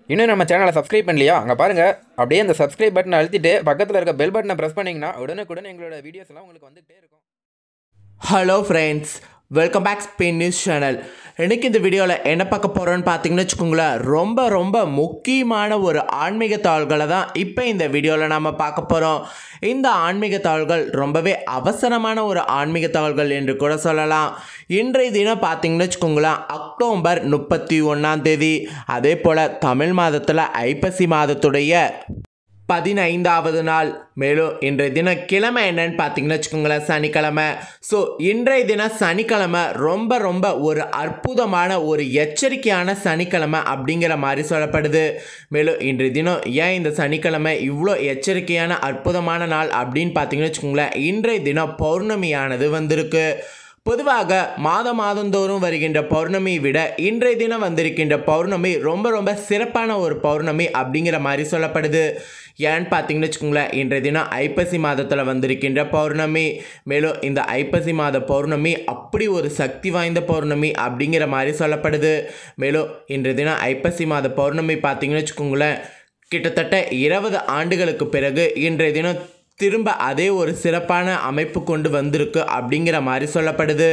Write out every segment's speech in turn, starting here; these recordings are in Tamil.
இன்னும் நம்ம சேனலை சப்ஸ்கிரைப் பண்ணலையா அங்கே பாருங்கள் அப்படியே அந்த சப்ஸ்கிரைப் பட்டனை அழுத்திட்டு பக்கத்தில் இருக்க பெல் பட்டனை ப்ரெஸ் பண்ணிங்கன்னா உடனுக்குடன் எங்களோட வீடியோஸ் எல்லாம் உங்களுக்கு வந்துகிட்டே இருக்கும் hello friends welcome back Spain news channel எனக்கு இந்த வீடியோவில் என்ன பார்க்க போகிறோன்னு பார்த்தீங்கன்னு வச்சுக்கோங்களேன் ரொம்ப ரொம்ப முக்கியமான ஒரு ஆன்மீக தாள்களை தான் இப்போ இந்த வீடியோவில் நாம் பார்க்க போகிறோம் இந்த ஆன்மீக தாள்கள் ரொம்பவே அவசரமான ஒரு ஆன்மீக தாள்கள் என்று கூட சொல்லலாம் இன்றைய தினம் பார்த்தீங்கன்னு வச்சுக்கோங்களேன் அக்டோபர் முப்பத்தி ஒன்றாம் தேதி அதே போல் தமிழ் மாதத்தில் ஐப்பசி மாதத்துடைய பதினைந்தாவது நாள் மேலும் இன்றைய தினம் கிழமை என்னன்னு பார்த்தீங்கன்னு வச்சுக்கோங்களேன் சனிக்கிழமை ஸோ இன்றைய தினம் சனிக்கிழமை ரொம்ப ரொம்ப ஒரு அற்புதமான ஒரு எச்சரிக்கையான சனிக்கிழமை அப்படிங்கிற மாதிரி சொல்லப்படுது மேலும் இன்றைய தினம் ஏன் இந்த சனிக்கிழமை இவ்வளோ எச்சரிக்கையான அற்புதமான நாள் அப்படின்னு பார்த்தீங்கன்னு வச்சுக்கோங்களேன் இன்றைய தினம் பௌர்ணமியானது வந்திருக்கு பொதுவாக மாத மாதந்தோறும் வருகின்ற பௌர்ணமியை விட இன்றைய தினம் வந்திருக்கின்ற பௌர்ணமி ரொம்ப ரொம்ப சிறப்பான ஒரு பௌர்ணமி அப்படிங்கிற மாதிரி சொல்லப்படுது ஏன்னு பார்த்தீங்கன்னு வச்சுக்கோங்களேன் இன்றைய தினம் ஐப்பசி மாதத்தில் வந்திருக்கின்ற பௌர்ணமி மேலும் இந்த ஐப்பசி மாத பௌர்ணமி அப்படி ஒரு சக்தி வாய்ந்த பௌர்ணமி அப்படிங்கிற மாதிரி சொல்லப்படுது மேலும் இன்றைய தினம் ஐப்பசி மாத பௌர்ணமி பார்த்தீங்கன்னு வச்சுக்கோங்களேன் கிட்டத்தட்ட இருபது ஆண்டுகளுக்கு பிறகு இன்றைய தினம் திரும்ப அதே ஒரு சிறப்பான அமைப்பு கொண்டு வந்திருக்கு அப்படிங்கிற மாதிரி சொல்லப்படுது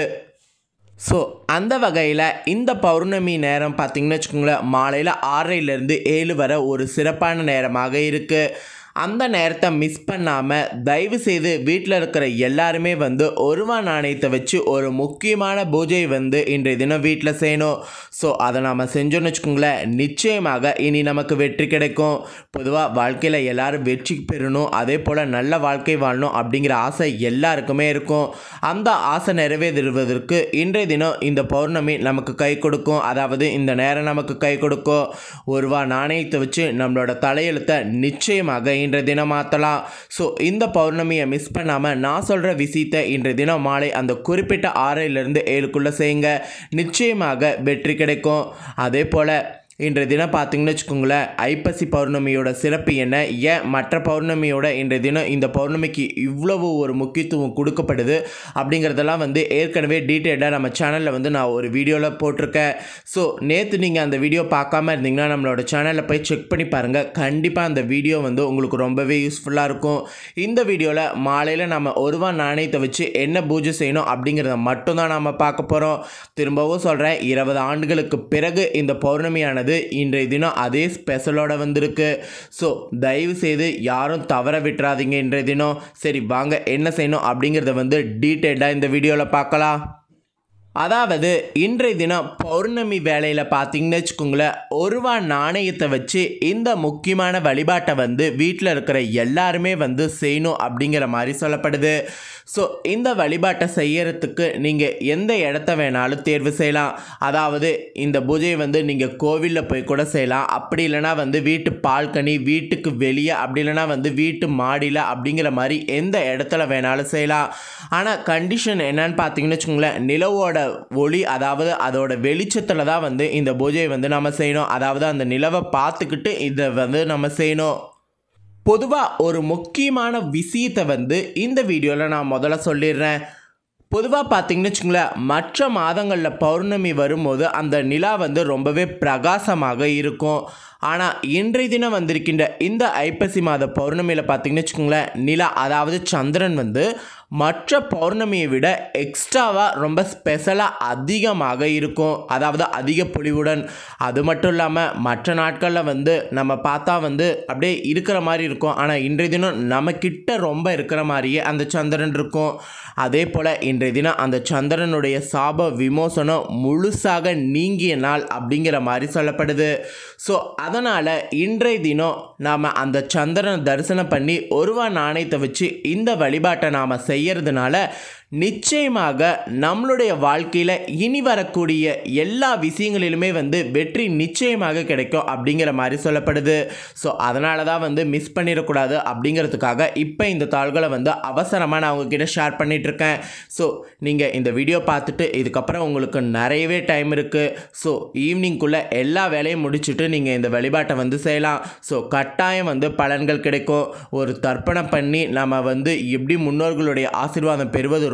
ஸோ அந்த வகையில் இந்த பௌர்ணமி நேரம் பார்த்திங்கன்னு வச்சுக்கோங்களேன் மாலையில் ஆறரைலேருந்து ஏழு வரை ஒரு சிறப்பான நேரமாக இருக்குது அந்த நேரத்தை மிஸ் பண்ணாமல் தயவு செய்து வீட்டில் இருக்கிற எல்லாருமே வந்து ஒரு ரூபா நாணயத்தை வச்சு ஒரு முக்கியமான பூஜை வந்து இன்றைய தினம் வீட்டில் செய்யணும் ஸோ அதை நாம் செஞ்சோன்னு வச்சுக்கோங்களேன் நிச்சயமாக இனி நமக்கு வெற்றி கிடைக்கும் பொதுவாக வாழ்க்கையில் எல்லாரும் வெற்றி பெறணும் அதே போல் நல்ல வாழ்க்கை வாழணும் அப்படிங்கிற ஆசை எல்லாருக்குமே இருக்கும் அந்த ஆசை நிறைவேறுவதற்கு இன்றைய தினம் இந்த பௌர்ணமி நமக்கு கை கொடுக்கும் அதாவது இந்த நேரம் நமக்கு கை கொடுக்கும் ஒரு ரூபா நாணயத்தை வச்சு நம்மளோட தலையெழுத்தை நிச்சயமாக இன்றைய தினம் மாற்றலாம் ஸோ இந்த பௌர்ணமியை மிஸ் பண்ணாமல் நான் சொல்கிற விஷயத்தை இன்றைய தினம் மாலை அந்த குறிப்பிட்ட ஆறிலிருந்து ஏழுக்குள்ளே செய்யுங்க நிச்சயமாக வெற்றி கிடைக்கும் அதே போல் இன்றைய தினம் பார்த்தீங்கன்னு வச்சுக்கோங்களேன் ஐப்பசி பௌர்ணமியோட சிறப்பு என்ன ஏன் மற்ற பௌர்ணமியோட இன்றைய தினம் இந்த பௌர்ணமிக்கு இவ்வளவு ஒரு முக்கியத்துவம் கொடுக்கப்படுது அப்படிங்கிறதெல்லாம் வந்து ஏற்கனவே டீட்டெயிலாக நம்ம சேனலில் வந்து நான் ஒரு வீடியோவில் போட்டிருக்கேன் ஸோ நேற்று நீங்கள் அந்த வீடியோ பார்க்காம இருந்தீங்கன்னா நம்மளோட சேனலில் போய் செக் பண்ணி பாருங்கள் கண்டிப்பாக அந்த வீடியோ வந்து உங்களுக்கு ரொம்பவே யூஸ்ஃபுல்லாக இருக்கும் இந்த வீடியோவில் மாலையில் நம்ம ஒரு ரூபா நாணயத்தை வச்சு என்ன பூஜை செய்யணும் அப்படிங்கிறத மட்டும்தான் நம்ம பார்க்க போகிறோம் திரும்பவும் சொல்கிறேன் இருபது ஆண்டுகளுக்கு பிறகு இந்த பௌர்ணமியானது இன்றைய தினம் அதே ஸ்பெஷலோட வந்திருக்கு ஸோ தயவு செய்து யாரும் தவற விட்டுறாதீங்க இன்றைய தினம் சரி வாங்க என்ன செய்யணும் அப்படிங்கிறத வந்து டீட்டெயிலாக இந்த வீடியோவில் பார்க்கலாம் அதாவது இன்றைய தினம் பௌர்ணமி வேலையில் பார்த்தீங்கன்னு வச்சுக்கோங்களேன் ஒரு ரூபா நாணயத்தை வச்சு இந்த முக்கியமான வழிபாட்டை வந்து வீட்டில் இருக்கிற எல்லாருமே வந்து செய்யணும் அப்படிங்கிற மாதிரி சொல்லப்படுது ஸோ இந்த வழிபாட்டை செய்யறதுக்கு நீங்கள் எந்த இடத்த வேணாலும் தேர்வு செய்யலாம் அதாவது இந்த பூஜையை வந்து நீங்கள் கோவிலில் போய் கூட செய்யலாம் அப்படி இல்லைனா வந்து வீட்டு பால்கனி வீட்டுக்கு வெளியே அப்படி இல்லைனா வந்து வீட்டு மாடியில் அப்படிங்கிற மாதிரி எந்த இடத்துல வேணாலும் செய்யலாம் ஆனால் கண்டிஷன் என்னன்னு பார்த்தீங்கன்னு வச்சுக்கோங்களேன் நிலவோட ஒளி அதாவது அதோட வெளிச்சத்தில் தான் வந்து இந்த பூஜையை வந்து நம்ம செய்யணும் அதாவது அந்த நிலவை பார்த்துக்கிட்டு இதை வந்து நம்ம செய்யணும் பொதுவாக ஒரு முக்கியமான விஷயத்தை வந்து இந்த வீடியோவில் நான் முதல்ல சொல்லிடுறேன் பொதுவாக பார்த்தீங்கன்னு வச்சுங்களேன் மற்ற மாதங்களில் பௌர்ணமி வரும்போது அந்த நிலா வந்து ரொம்பவே பிரகாசமாக இருக்கும் ஆனால் இன்றைய தினம் வந்திருக்கின்ற இந்த ஐப்பசி மாத பௌர்ணமியில் பார்த்தீங்கன்னு வச்சுக்கோங்களேன் நிலா அதாவது சந்திரன் வந்து மற்ற பௌர்ணமியை விட எக்ஸ்ட்ராவாக ரொம்ப ஸ்பெஷலாக அதிகமாக இருக்கும் அதாவது அதிக பொலிவுடன் அது மட்டும் இல்லாமல் மற்ற நாட்களில் வந்து நம்ம பார்த்தா வந்து அப்படியே இருக்கிற மாதிரி இருக்கும் ஆனால் இன்றைய தினம் நம்ம கிட்ட ரொம்ப இருக்கிற மாதிரியே அந்த சந்திரன் இருக்கும் அதே போல் இன்றைய தினம் அந்த சந்திரனுடைய சாப விமோசனம் முழுசாக நீங்கிய நாள் அப்படிங்கிற மாதிரி சொல்லப்படுது ஸோ அதனால் இன்றைய தினம் நாம் அந்த சந்திரனை தரிசனம் பண்ணி ஒருவா நாணயத்தை வச்சு இந்த வழிபாட்டை நாம் செய்யறதுனால நிச்சயமாக நம்மளுடைய வாழ்க்கையில் இனி வரக்கூடிய எல்லா விஷயங்களிலுமே வந்து வெற்றி நிச்சயமாக கிடைக்கும் அப்படிங்கிற மாதிரி சொல்லப்படுது ஸோ அதனால தான் வந்து மிஸ் பண்ணிடக்கூடாது அப்படிங்கிறதுக்காக இப்போ இந்த தாள்களை வந்து அவசரமாக நான் உங்ககிட்ட ஷேர் பண்ணிகிட்ருக்கேன் ஸோ நீங்கள் இந்த வீடியோ பார்த்துட்டு இதுக்கப்புறம் உங்களுக்கு நிறையவே டைம் இருக்குது ஸோ ஈவினிங்குள்ளே எல்லா வேலையும் முடிச்சுட்டு நீங்கள் இந்த வழிபாட்டை வந்து செய்யலாம் ஸோ கட்டாயம் வந்து பலன்கள் கிடைக்கும் ஒரு தர்ப்பணம் பண்ணி நம்ம வந்து எப்படி முன்னோர்களுடைய ஆசீர்வாதம் பெறுவது ரொம்ப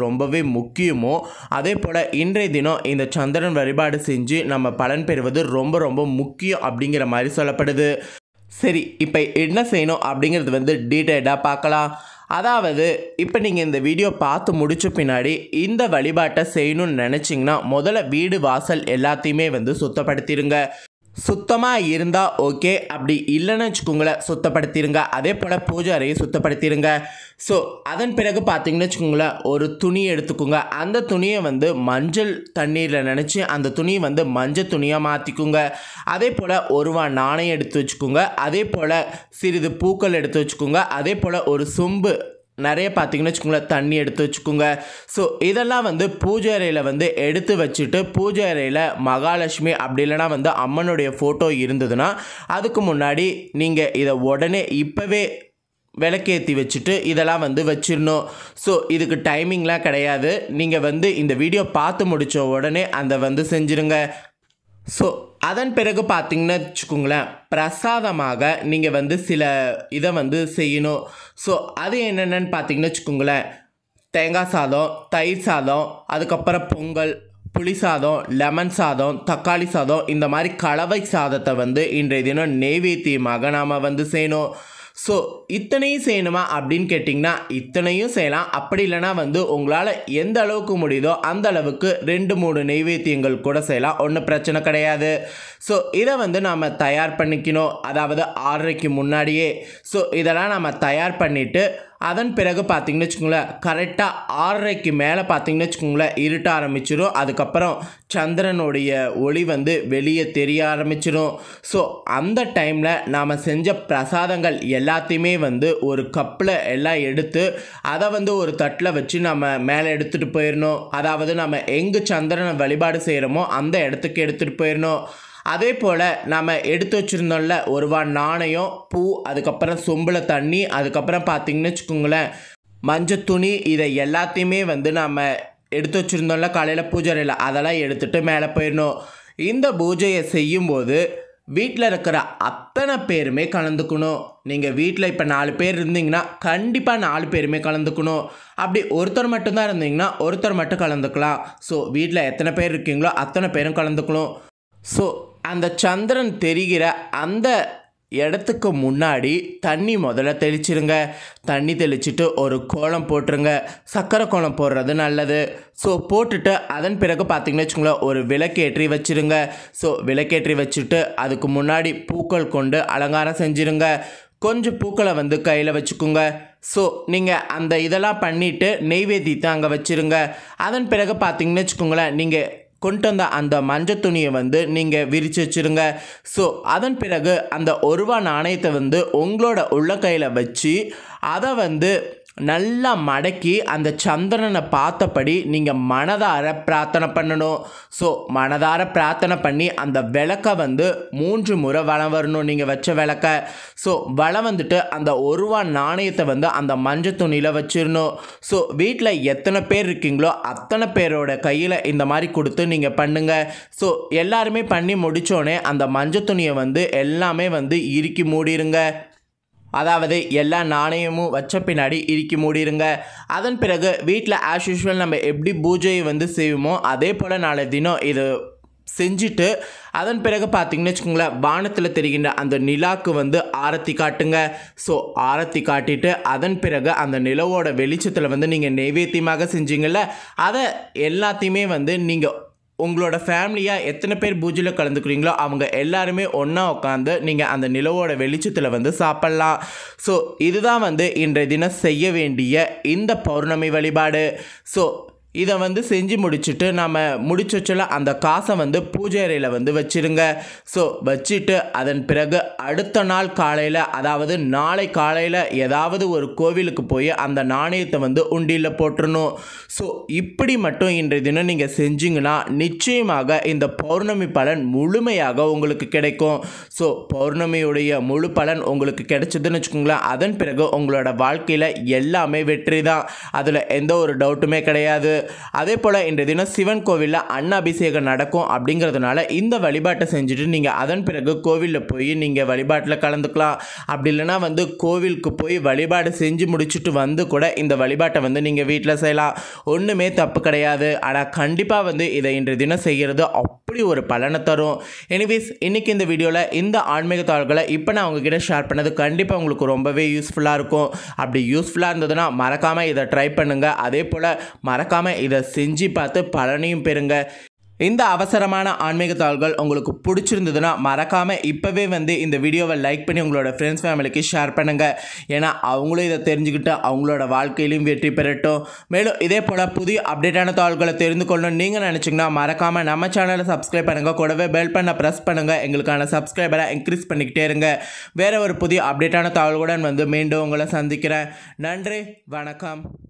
ரொம்பவே முக்கியமோ அதே போல் இன்றைய தினம் இந்த சந்திரன் வழிபாடு செஞ்சு நம்ம பலன் பெறுவது ரொம்ப ரொம்ப முக்கியம் அப்படிங்கிற மாதிரி சொல்லப்படுது சரி இப்போ என்ன செய்யணும் அப்படிங்கிறது வந்து டீட்டெயிலாக பார்க்கலாம் அதாவது இப்போ நீங்கள் இந்த வீடியோ பார்த்து முடிச்ச பின்னாடி இந்த வழிபாட்டை செய்யணும்னு நினச்சிங்கன்னா முதல்ல வீடு வாசல் எல்லாத்தையுமே வந்து சுத்தப்படுத்திடுங்க சுத்தமாக இருந்தால் ஓகே அப்படி இல்லைன்னு வச்சுக்கோங்களேன் சுத்தப்படுத்திடுங்க அதே போல் பூஜை அறையை சுத்தப்படுத்திடுங்க ஸோ அதன் பிறகு பார்த்தீங்கன்னு வச்சுக்கோங்களேன் ஒரு துணி எடுத்துக்கோங்க அந்த துணியை வந்து மஞ்சள் தண்ணீரில் நினச்சி அந்த துணியை வந்து மஞ்சள் துணியாக மாற்றிக்கோங்க அதே போல் ஒரு ரூபா நாணயம் எடுத்து வச்சுக்கோங்க அதே போல் சிறிது பூக்கள் எடுத்து வச்சுக்கோங்க அதே போல் ஒரு சொம்பு நிறைய பார்த்தீங்கன்னு வச்சுக்கோங்களேன் தண்ணி எடுத்து வச்சுக்கோங்க ஸோ இதெல்லாம் வந்து பூஜை அறையில் வந்து எடுத்து வச்சுட்டு பூஜை அறையில் மகாலட்சுமி அப்படி இல்லைனா வந்து அம்மனுடைய ஃபோட்டோ இருந்ததுன்னா அதுக்கு முன்னாடி நீங்கள் இதை உடனே இப்போவே விளக்கேற்றி வச்சுட்டு இதெல்லாம் வந்து வச்சிடணும் ஸோ இதுக்கு டைமிங்லாம் கிடையாது நீங்கள் வந்து இந்த வீடியோ பார்த்து முடித்த உடனே அந்த வந்து செஞ்சுருங்க ஸோ அதன் பிறகு பார்த்தீங்கன்னு வச்சுக்கோங்களேன் பிரசாதமாக நீங்கள் வந்து சில இதை வந்து செய்யணும் ஸோ அது என்னென்னு பார்த்தீங்கன்னு வச்சுக்கோங்களேன் தேங்காய் சாதம் தயிர் சாதம் அதுக்கப்புறம் பொங்கல் புளி சாதம் லெமன் சாதம் தக்காளி சாதம் இந்த மாதிரி கலவை சாதத்தை வந்து இன்றைய தினம் நெய்வேத்தியமாக நாம் வந்து செய்யணும் ஸோ இத்தனையும் செய்யணுமா அப்படின்னு கேட்டிங்கன்னா இத்தனையும் செய்யலாம் அப்படி இல்லைனா வந்து உங்களால் எந்த அளவுக்கு முடியுதோ அந்த அளவுக்கு ரெண்டு மூணு நெய்வேத்தியங்கள் கூட செய்யலாம் ஒன்றும் பிரச்சனை கிடையாது ஸோ இதை வந்து நாம் தயார் பண்ணிக்கணும் அதாவது ஆறரைக்கு முன்னாடியே ஸோ இதெல்லாம் நம்ம தயார் பண்ணிவிட்டு அதன் பிறகு பார்த்தீங்கன்னு வச்சுக்கோங்களேன் கரெக்டாக ஆறரைக்கு மேலே பார்த்தீங்கன்னு வச்சுக்கோங்களேன் இருட்ட ஆரம்பிச்சிடும் அதுக்கப்புறம் சந்திரனுடைய ஒளி வந்து வெளியே தெரிய ஆரம்பிச்சிடும் ஸோ அந்த டைமில் நாம் செஞ்ச பிரசாதங்கள் எல்லாத்தையுமே வந்து ஒரு கப்பில் எல்லாம் எடுத்து அதை வந்து ஒரு தட்டில் வச்சு நம்ம மேலே எடுத்துகிட்டு போயிடணும் அதாவது நம்ம எங்கே சந்திரனை வழிபாடு செய்கிறோமோ அந்த இடத்துக்கு எடுத்துகிட்டு போயிடணும் அதே போல் நம்ம எடுத்து வச்சுருந்தோம்ல ஒரு ரூபா நாணயம் பூ அதுக்கப்புறம் சொம்பில் தண்ணி அதுக்கப்புறம் பார்த்தீங்கன்னு வச்சுக்கோங்களேன் மஞ்சள் துணி இதை எல்லாத்தையுமே வந்து நம்ம எடுத்து வச்சுருந்தோம்ல காலையில் பூஜை அறையில் அதெல்லாம் எடுத்துகிட்டு மேலே போயிடணும் இந்த பூஜையை செய்யும்போது வீட்டில் இருக்கிற அத்தனை பேருமே கலந்துக்கணும் நீங்கள் வீட்டில் இப்போ நாலு பேர் இருந்தீங்கன்னா கண்டிப்பாக நாலு பேருமே கலந்துக்கணும் அப்படி ஒருத்தர் மட்டும்தான் இருந்தீங்கன்னா ஒருத்தர் மட்டும் கலந்துக்கலாம் ஸோ வீட்டில் எத்தனை பேர் இருக்கீங்களோ அத்தனை பேரும் கலந்துக்கணும் ஸோ அந்த சந்திரன் தெரிகிற அந்த இடத்துக்கு முன்னாடி தண்ணி முதல்ல தெளிச்சிருங்க தண்ணி தெளிச்சிட்டு ஒரு கோலம் போட்டுருங்க சக்கரை கோலம் போடுறது நல்லது ஸோ போட்டுட்டு அதன் பிறகு பார்த்தீங்கன்னு வச்சுக்கோங்களேன் ஒரு விளக்கேற்றி வச்சிருங்க ஸோ விளக்கேற்றி வச்சுட்டு அதுக்கு முன்னாடி பூக்கள் கொண்டு அலங்காரம் செஞ்சிருங்க கொஞ்சம் பூக்களை வந்து கையில் வச்சுக்கோங்க ஸோ நீங்கள் அந்த இதெல்லாம் பண்ணிவிட்டு நெய்வேத்தியத்தை அங்கே வச்சுருங்க அதன் பிறகு பார்த்தீங்கன்னு வச்சுக்கோங்களேன் நீங்கள் கொண்டு வந்த அந்த மஞ்சள் துணியை வந்து நீங்கள் விரித்து வச்சுருங்க ஸோ அதன் பிறகு அந்த ஒரு ரூபா நாணயத்தை வந்து உங்களோட உள்ளங்கையில் வச்சு அதை வந்து நல்லா மடக்கி அந்த சந்திரனை பார்த்தபடி நீங்கள் மனதார பிரார்த்தனை பண்ணணும் ஸோ மனதார பிரார்த்தனை பண்ணி அந்த விளக்கை வந்து மூன்று முறை வளம் வரணும் நீங்கள் வச்ச விளக்க ஸோ வளம் வந்துட்டு அந்த ஒரு ரூபா நாணயத்தை வந்து அந்த மஞ்சள் துணியில் வச்சிடணும் ஸோ வீட்டில் எத்தனை பேர் இருக்கீங்களோ அத்தனை பேரோட கையில் இந்த மாதிரி கொடுத்து நீங்கள் பண்ணுங்கள் ஸோ எல்லாருமே பண்ணி முடித்தோடனே அந்த மஞ்சள் துணியை வந்து எல்லாமே வந்து இறுக்கி மூடிருங்க அதாவது எல்லா நாணயமும் வச்ச பின்னாடி இறுக்கி மூடிருங்க அதன் பிறகு வீட்டில் ஆஸ் யூஷுவல் நம்ம எப்படி பூஜையை வந்து செய்வோமோ அதே போல் நாளை தினம் இது செஞ்சுட்டு அதன் பிறகு பார்த்தீங்கன்னு வச்சுக்கோங்களேன் வானத்தில் தெரிகின்ற அந்த நிலாக்கு வந்து ஆரத்தி காட்டுங்க ஸோ ஆரத்தி காட்டிட்டு அதன் பிறகு அந்த நிலவோட வெளிச்சத்தில் வந்து நீங்கள் நெய்வேத்தியமாக செஞ்சீங்கல்ல அதை எல்லாத்தையுமே வந்து நீங்கள் உங்களோட ஃபேமிலியாக எத்தனை பேர் பூஜையில் கலந்துக்கிறீங்களோ அவங்க எல்லாருமே ஒன்றா உட்காந்து நீங்கள் அந்த நிலவோட வெளிச்சத்தில் வந்து சாப்பிட்லாம் ஸோ இதுதான் வந்து இன்றைய தினம் செய்ய வேண்டிய இந்த பௌர்ணமி வழிபாடு ஸோ இதை வந்து செஞ்சு முடிச்சுட்டு நம்ம முடிச்சு வச்சல அந்த காசை வந்து பூஜை அறையில் வந்து வச்சிருங்க ஸோ வச்சுட்டு அதன் பிறகு அடுத்த நாள் காலையில் அதாவது நாளை காலையில் ஏதாவது ஒரு கோவிலுக்கு போய் அந்த நாணயத்தை வந்து உண்டியில் போட்டுறணும் ஸோ இப்படி மட்டும் இன்றைய தினம் நீங்கள் செஞ்சீங்கன்னா நிச்சயமாக இந்த பௌர்ணமி பலன் முழுமையாக உங்களுக்கு கிடைக்கும் ஸோ பௌர்ணமியுடைய முழு பலன் உங்களுக்கு கிடைச்சதுன்னு வச்சுக்கோங்களேன் அதன் பிறகு உங்களோட வாழ்க்கையில் எல்லாமே வெற்றி தான் அதில் எந்த ஒரு டவுட்டுமே கிடையாது அதே போல் இன்றைய தினம் சிவன் கோவிலில் அன்னாபிஷேகம் நடக்கும் அப்படிங்கிறதுனால இந்த வழிபாட்டை செஞ்சுட்டு நீங்கள் அதன் பிறகு கோவிலில் போய் நீங்கள் வழிபாட்டில் கலந்துக்கலாம் அப்படி இல்லைன்னா வந்து கோவிலுக்கு போய் வழிபாடு செஞ்சு முடிச்சுட்டு வந்து கூட இந்த வழிபாட்டை வந்து நீங்கள் வீட்டில் செய்யலாம் ஒன்றுமே தப்பு கிடையாது ஆனால் கண்டிப்பாக வந்து இதை இன்றைய தினம் செய்கிறது அப்படி ஒரு பலனை தரும் எனிவேஸ் இன்றைக்கி இந்த வீடியோவில் இந்த ஆன்மீக தாள்களை இப்போ நான் உங்ககிட்ட ஷேர் பண்ணது கண்டிப்பாக உங்களுக்கு ரொம்பவே யூஸ்ஃபுல்லாக இருக்கும் அப்படி யூஸ்ஃபுல்லாக இருந்ததுன்னா மறக்காமல் இதை ட்ரை பண்ணுங்கள் அதே போல் மறக்காமல் இதை செஞ்சு பார்த்து பலனையும் பெறுங்க இந்த அவசரமான ஆன்மீக தாள்கள் உங்களுக்கு பிடிச்சிருந்ததுன்னா மறக்காமல் இப்போவே வந்து இந்த வீடியோவை லைக் பண்ணி உங்களோட ஃப்ரெண்ட்ஸ் ஃபேமிலிக்கு ஷேர் பண்ணுங்கள் ஏன்னா அவங்களும் இதை தெரிஞ்சுக்கிட்டு அவங்களோட வாழ்க்கையிலையும் வெற்றி பெறட்டும் மேலும் இதே போல் புதிய அப்டேட்டான தாள்களை தெரிந்து கொள்ளணும் நீங்கள் நினச்சிங்கன்னா மறக்காமல் நம்ம சேனலை சப்ஸ்கிரைப் பண்ணுங்கள் கூடவே பெல் பண்ண ப்ரெஸ் பண்ணுங்கள் எங்களுக்கான சப்ஸ்கிரைபரை இன்க்ரீஸ் பண்ணிக்கிட்டே இருங்க வேறு ஒரு புதிய அப்டேட்டான தாள்களுடன் வந்து மீண்டும் உங்களை சந்திக்கிறேன் நன்றி வணக்கம்